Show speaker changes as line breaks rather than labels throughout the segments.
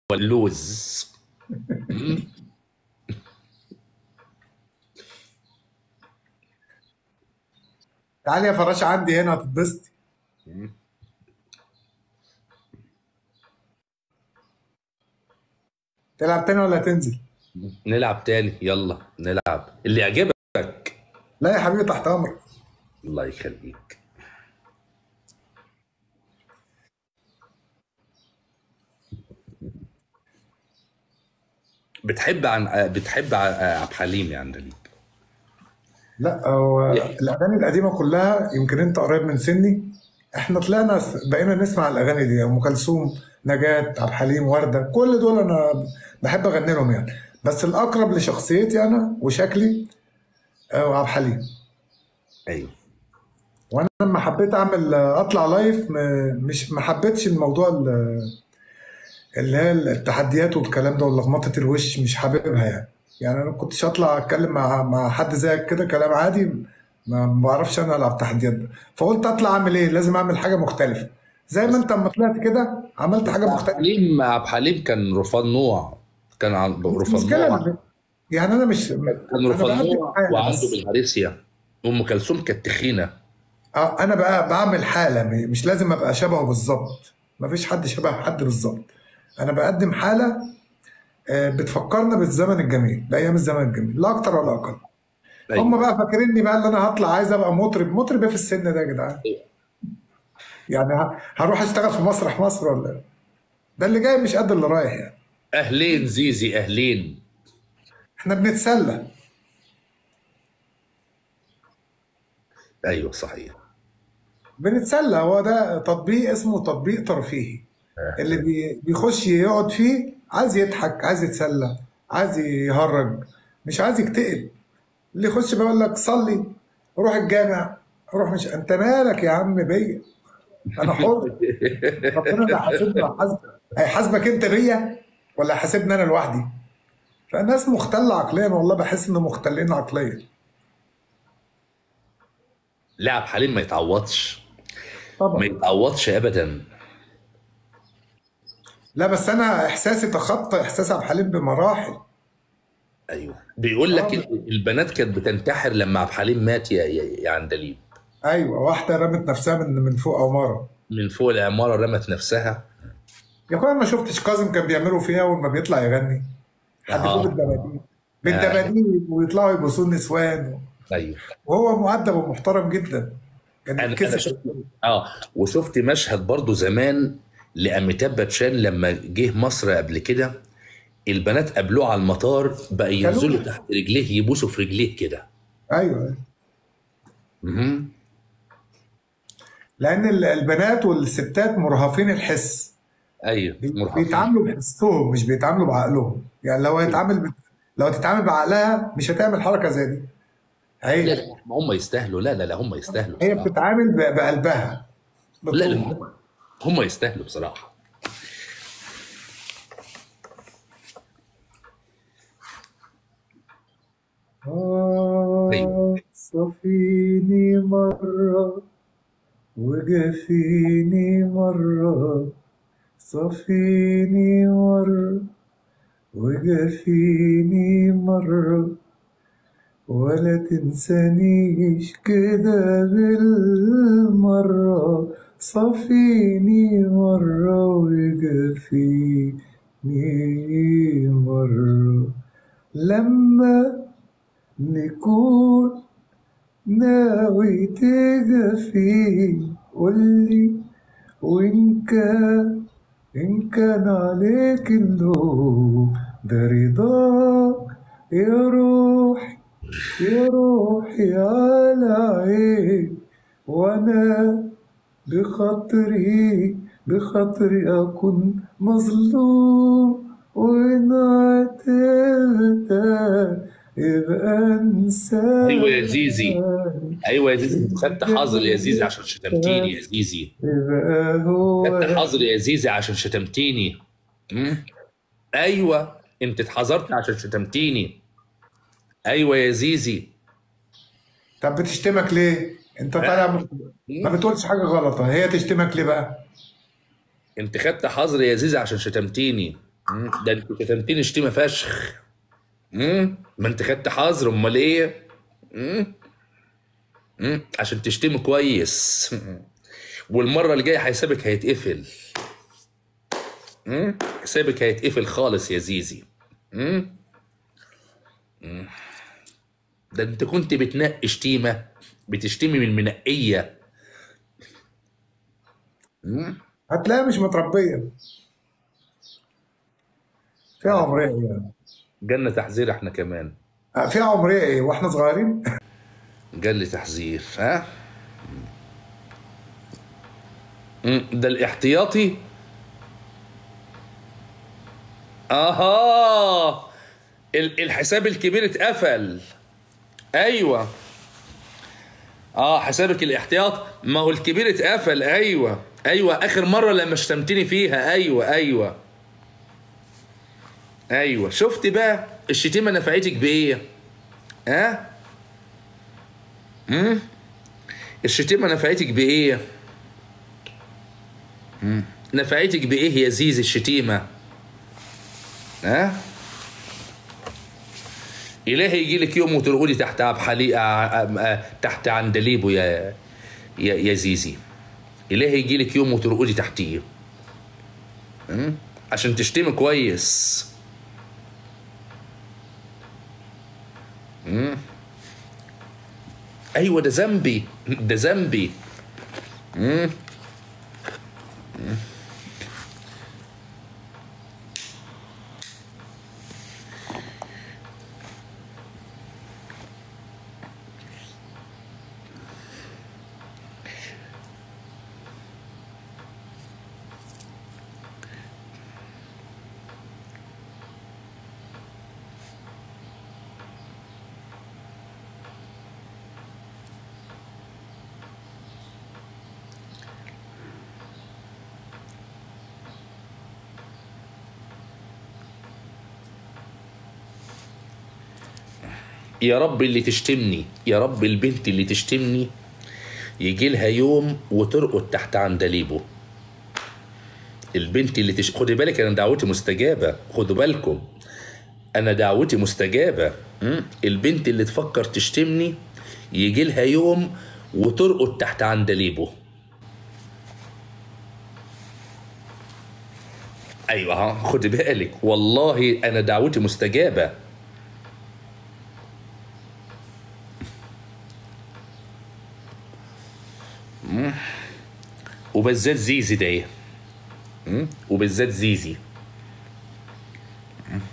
اللوز
تعالي يا فراشه عندي هنا هتتبسطي تلعب تاني ولا تنزل؟
نلعب تاني يلا نلعب اللي يعجبك
لا يا حبيبي تحت امرك
الله يخليك بتحب عن بتحب ع- عبد الحليم يا عندليب
لا هو الاغاني القديمه كلها يمكن انت قريب من سني احنا طلعنا بقينا نسمع الاغاني دي ام كلثوم نجاة عبد الحليم ورده كل دول انا بحب اغني لهم يعني بس الاقرب لشخصيتي انا وشكلي آه، عبد الحليم
ايوه
وانا لما حبيت اعمل اطلع لايف م- مش ما حبيتش الموضوع ال- اللي هي التحديات والكلام ده ولخبطه الوش مش حاببها يعني يعني انا كنتش اطلع اتكلم مع مع حد زيك كده كلام عادي ما ما بعرفش انا العب تحديات ده فقلت اطلع اعمل ايه لازم اعمل حاجه مختلفه زي ما انت لما طلعت كده عملت حاجه
عبد
مختلفه
الحليم عبد الحليم كان رفان نوع كان عن-
مش
رفان
مشكله
نوع
يعني انا مش
كان
انا
رفان
بقدم
نوع
حاله
وعنده
بس
بالهارسيا ام كلثوم كانت تخينه
اه انا بقى بعمل حاله م- مش لازم ابقى شبهه بالظبط مفيش حد شبه حد بالظبط انا بقدم حاله آه، بتفكرنا بالزمن الجميل بايام الزمن الجميل لا اكتر ولا اقل هم
ايوه
بقى فاكريني بقى اللي انا هطلع عايز ابقى مطرب مطرب ايه في السن ده يا جدعان يعني ه- هروح اشتغل في مسرح مصر ولا إيه؟ ده اللي جاي مش قد اللي رايح يعني
اهلين زيزي اهلين
احنا بنتسلى
ايوه صحيح
بنتسلى هو ده تطبيق اسمه تطبيق ترفيهي اللي بي- بيخش يقعد فيه عايز يضحك عايز يتسلى عايز يهرج مش عايز يكتئب اللي يخش بيقول لك صلي روح الجامع روح مش انت مالك يا عم بيا انا حر ربنا اللي حاسبني وحاسبك هيحاسبك انت بيا ولا هيحاسبني انا لوحدي فالناس مختلة عقليا والله بحس انهم مختلين عقليا
لا عبد الحليم ما يتعوضش ما
طبعا
يتعوضش ابدا
لا بس انا احساسي تخطى احساس عبد الحليم بمراحل
ايوه بيقول لك
اه
البنات كانت بتنتحر لما عبد الحليم مات يا يا, يا عندليب
ايوه واحده رمت نفسها من من فوق عماره
من فوق العماره رمت نفسها
يا اخويا ما شفتش كاظم كان بيعملوا فيها اول ما بيطلع يغني حدفوه
اه
بالدباديب
آه.
بالدباديب ويطلعوا يبوسوا النسوان
ايوه
وهو مؤدب ومحترم جدا كان
انا انا
يتكسف
شفت اه وشفت مشهد برضو زمان لاميتاب باتشان لما جه مصر قبل كده البنات قابلوه على المطار بقى ينزلوا
كانوا
تحت رجليه يبوسوا في رجليه كده
ايوه
مهم.
لان ال- البنات والستات مرهفين الحس
ايوه
بي-
مرهفين
بيتعاملوا بحسهم مش بيتعاملوا بعقلهم يعني لو هيتعامل ب... لو تتعامل بعقلها مش هتعمل حركه زي دي
لا
عيب
لا ما هم يستاهلوا لا لا لا هم يستاهلوا
هي
بصراحه
بتتعامل ب- بقلبها
لا لا
بتروح
هم هم يستاهلوا بصراحه ايوه
آه صفيني مرة وجفيني مرة صفيني مرة وجفيني مرة ولا تنسانيش كده بالمرة صفيني مرة وجفيني مرة لما نكون ناوي تجفي قولي وإن كان إن كان عليك اللوم ده رضاك يا روحي يا روحي على عيني وأنا بخاطري بخاطري أكون مظلوم وإن عتبتك يبقى
ايوه يا زيزي
انساني
ايوه يا زيزي انت خدت حظر يا زيزي عشان شتمتيني يا زيزي
يبقى هو
خدت حظر يا زيزي عشان شتمتيني مم؟ ايوه انت اتحذرت عشان شتمتيني ايوه يا زيزي
طب بتشتمك ليه؟ انت طالع مت- ما
مم؟
بتقولش حاجة غلط هي تشتمك ليه بقى؟
انت خدت حظر يا زيزي عشان شتمتيني مم. ده انت شتمتني شتيمه فشخ مم. ما انت خدت حظر امال ايه مم. مم. عشان تشتمي كويس والمره اللي جايه حسابك هيتقفل مم. حسابك هيتقفل خالص يا زيزي مم. مم. ده انت كنت بتنقي شتيمه بتشتمي من منقيه مم.
هتلاقيها مش متربيه فيها عمريه يعني
جالنا تحذير احنا كمان
فيها عمريه ايه واحنا صغيرين
جالي تحذير ها مم. ده الاحتياطي اها ال- الحساب الكبير اتقفل ايوه اه حسابك الاحتياط ما هو الكبير اتقفل ايوه ايوه اخر مره لما شتمتني فيها ايوه ايوه ايوه شفت بقى الشتيمه نفعتك بايه ها امم الشتيمه نفعتك بايه مم. نفعتك بايه يا زيزي الشتيمه ها إلهي يجي لك يوم وترقدي تحت عب حليقة تحت عندليبه يا يا يا زيزي إلهي يجي لك يوم وترقدي تحتيه أم؟ عشان تشتمي كويس أم؟ أيوة ده ذنبي ده ذنبي أم؟ أم؟ يا رب اللي تشتمني يا رب البنت اللي تشتمني يجي لها يوم وترقد تحت عندليبه البنت اللي تش... خدي بالك انا دعوتي مستجابه خدوا بالكم انا دعوتي مستجابه م? البنت اللي تفكر تشتمني يجي لها يوم وترقد تحت عندليبه ايوه ها خدي بالك والله انا دعوتي مستجابه م? وبالذات زيزي ده ايه م? وبالذات زيزي م?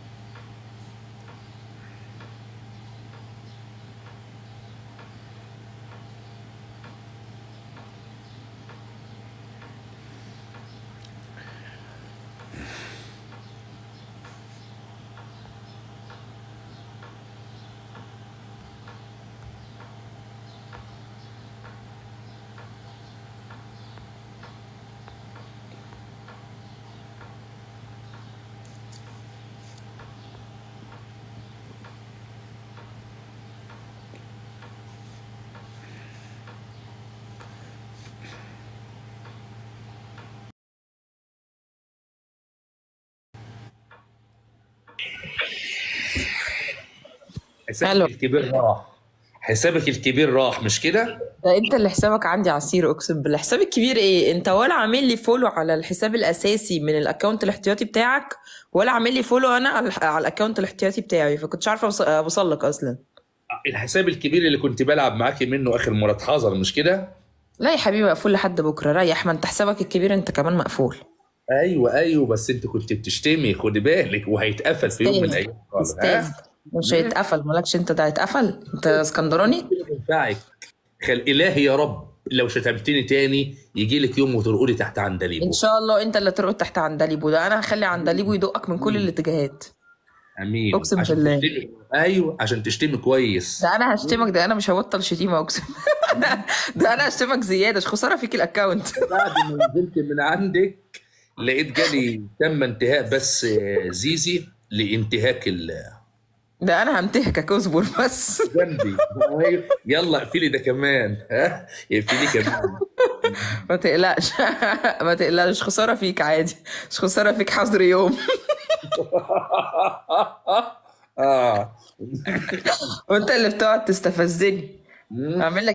حسابك
الو
الكبير راح حسابك الكبير راح مش كده
ده انت اللي حسابك عندي عصير اقسم بالله حسابي الكبير ايه انت ولا عامل لي فولو على الحساب الاساسي من الاكونت الاحتياطي بتاعك ولا عامل لي فولو انا على على الاكونت الاحتياطي بتاعي فكنتش عارفه أوص- اوصل لك اصلا
الحساب الكبير اللي كنت بلعب معاكي منه اخر مره اتحظر مش كده
لا يا حبيبي مقفول لحد بكره ريح ما انت حسابك الكبير انت كمان مقفول
ايوه ايوه بس انت كنت بتشتمي خدي بالك وهيتقفل في يوم من
استاذ
الايام خالص
استاذ
ها
مش هيتقفل مالكش انت ده هيتقفل انت اسكندراني
ينفعك خل الهي يا رب لو شتمتني تاني يجي لك يوم وترقدي تحت عندليبه
ان شاء الله انت اللي ترقد تحت عندليبو ده انا هخلي عندليبو يدقك من كل الاتجاهات
امين
اقسم
عشان
بالله
تشتمي ايوه عشان تشتمي كويس
ده انا هشتمك ده انا مش هبطل شتيمه اقسم ده, ده انا هشتمك زياده خساره فيك الاكونت
بعد ما نزلت من عندك لقيت جالي تم انتهاء بس زيزي لانتهاك ال-
ده انا همتهكك اصبر بس
جنبي يلا اقفلي ده كمان ها اقفلي كمان
ما تقلقش ما تقلقش مش خساره فيك عادي مش خساره فيك حظر يوم
اه
وانت اللي بتقعد تستفزني اعمل لك